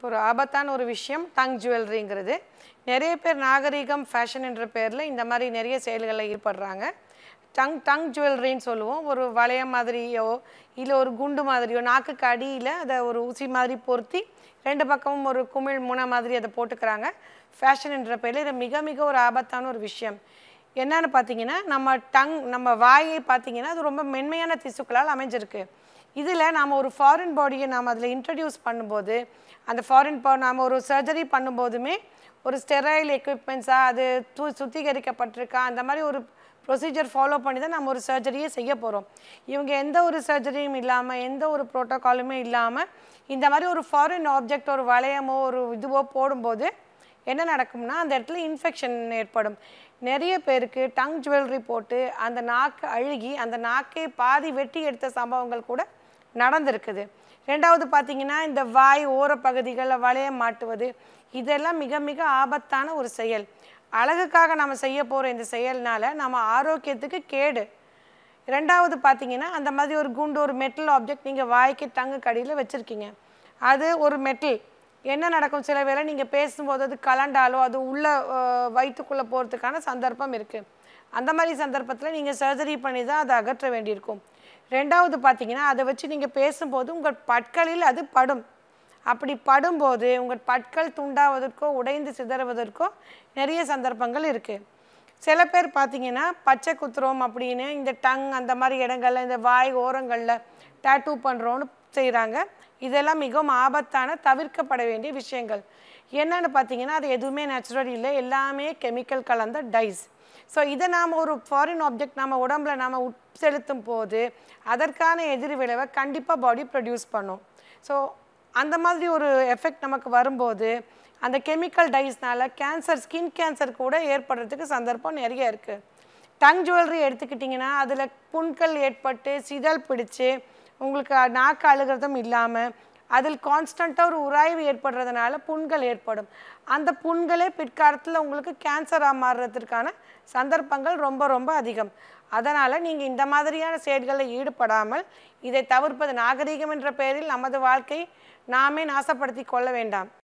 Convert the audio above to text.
ஒரு ஆபத்தான ஒரு விஷயம் டங் ஜுவல்லரிங்கிறது நிறைய பேர் நாகரீகம் ஃபேஷன் என்ற பேரில் இந்த மாதிரி நிறைய செயல்களில் ஈடுபடுறாங்க டங் டங் ஜுவல்லரின்னு சொல்லுவோம் ஒரு வளையம் மாதிரியோ இல்லை ஒரு குண்டு மாதிரியோ நாக்குக்கு அடியில் அதை ஒரு ஊசி மாதிரி பொருத்தி ரெண்டு பக்கமும் ஒரு குமிழ் முனை மாதிரி அதை போட்டுக்கிறாங்க ஃபேஷன் என்ற பேரில் இது மிக மிக ஒரு ஆபத்தான ஒரு விஷயம் என்னன்னு பார்த்தீங்கன்னா நம்ம டங் நம்ம வாயை பார்த்தீங்கன்னா அது ரொம்ப மென்மையான திசுக்களால் அமைஞ்சிருக்கு இதில் நாம் ஒரு ஃபாரின் பாடியை நாம் அதில் இன்ட்ரடியூஸ் பண்ணும்போது அந்த ஃபாரின் பா நாம் ஒரு சர்ஜரி பண்ணும்போதுமே ஒரு ஸ்டெரைல் எக்யூப்மெண்ட்ஸாக அது தூ சுத்திகரிக்கப்பட்டிருக்கா அந்த மாதிரி ஒரு ப்ரொசீஜர் ஃபாலோ பண்ணி தான் நம்ம ஒரு சர்ஜரியே செய்ய போகிறோம் இவங்க எந்த ஒரு சர்ஜரியும் இல்லாமல் எந்த ஒரு ப்ரோட்டோகாலுமே இல்லாமல் இந்த மாதிரி ஒரு ஃபாரின் ஆப்ஜெக்ட் ஒரு வளையமோ ஒரு இதுவோ போடும்போது என்ன நடக்கும்னா அந்த இடத்துல இன்ஃபெக்ஷன் ஏற்படும் நிறைய பேருக்கு டங் ஜுவல்லரி போட்டு அந்த நாக்கு அழுகி அந்த நாக்கே பாதி வெட்டி எடுத்த சம்பவங்கள் கூட நடந்திருக்குது ரெண்டாவது பார்த்தீங்கன்னா இந்த வாய் ஓரப்பகுதிகளில் வளையம் மாட்டுவது இதெல்லாம் மிக மிக ஆபத்தான ஒரு செயல் அழகுக்காக நம்ம செய்ய போகிற இந்த செயல்னால நம்ம ஆரோக்கியத்துக்கு கேடு ரெண்டாவது பார்த்தீங்கன்னா அந்த மாதிரி ஒரு குண்டு ஒரு மெட்டல் ஆப்ஜெக்ட் நீங்கள் வாய்க்கு டங்கு கடியில் வச்சுருக்கீங்க அது ஒரு மெட்டல் என்ன நடக்கும் சில வேளை நீங்கள் பேசும்போது அது கலண்டாலோ அது உள்ள அஹ், வயிற்றுக்குள்ளே போகிறதுக்கான சந்தர்ப்பம் இருக்குது அந்த மாதிரி சந்தர்ப்பத்தில் நீங்கள் சர்ஜரி பண்ணி தான் அதை அகற்ற வேண்டியிருக்கும் ரெண்டாவது பார்த்தீங்கன்னா அதை வச்சு நீங்கள் பேசும்போது உங்கள் பற்களில் அது படும் அப்படி படும்போது உங்கள் பற்கள் துண்டாவதற்கோ உடைந்து சிதறுவதற்கோ நிறைய சந்தர்ப்பங்கள் இருக்குது சில பேர் பார்த்தீங்கன்னா பச்சை குத்துறோம் அப்படின்னு இந்த டங் அந்த மாதிரி இடங்கள்ல இந்த வாய் ஓரங்களில் டேட்டூ பண்ணுறோன்னு செய்கிறாங்க இதெல்லாம் மிகவும் ஆபத்தான தவிர்க்கப்பட வேண்டிய விஷயங்கள் என்னன்னு பார்த்தீங்கன்னா அது எதுவுமே நேச்சுரல் இல்லை எல்லாமே கெமிக்கல் கலந்த டைஸ் ஸோ இதை நாம் ஒரு ஃபாரின் ஆப்ஜெக்ட் நம்ம உடம்புல நாம் உட்செலுத்தும் போது அதற்கான எதிர் விளைவை கண்டிப்பாக பாடி ப்ரொடியூஸ் பண்ணும் ஸோ அந்த மாதிரி ஒரு எஃபெக்ட் நமக்கு வரும்போது அந்த கெமிக்கல் டைஸ்னால கேன்சர் ஸ்கின் கேன்சர் கூட ஏற்படுறதுக்கு சந்தர்ப்பம் நிறைய இருக்குது டங் ஜுவல்லரி எடுத்துக்கிட்டிங்கன்னா அதில் புண்கள் ஏற்பட்டு சிதல் பிடிச்சு உங்களுக்கு நாக்கு அழுகிறதும் இல்லாமல் அதில் கான்ஸ்டண்ட்டாக ஒரு உராய்வு ஏற்படுறதுனால புண்கள் ஏற்படும் அந்த புண்களே பிற்காலத்தில் உங்களுக்கு கேன்சராக மாறுறதுக்கான சந்தர்ப்பங்கள் ரொம்ப ரொம்ப அதிகம் அதனால் நீங்கள் இந்த மாதிரியான செயல்களில் ஈடுபடாமல் இதை தவிர்ப்பது நாகரீகம் என்ற பெயரில் நமது வாழ்க்கை நாமே நாசப்படுத்தி கொள்ள வேண்டாம்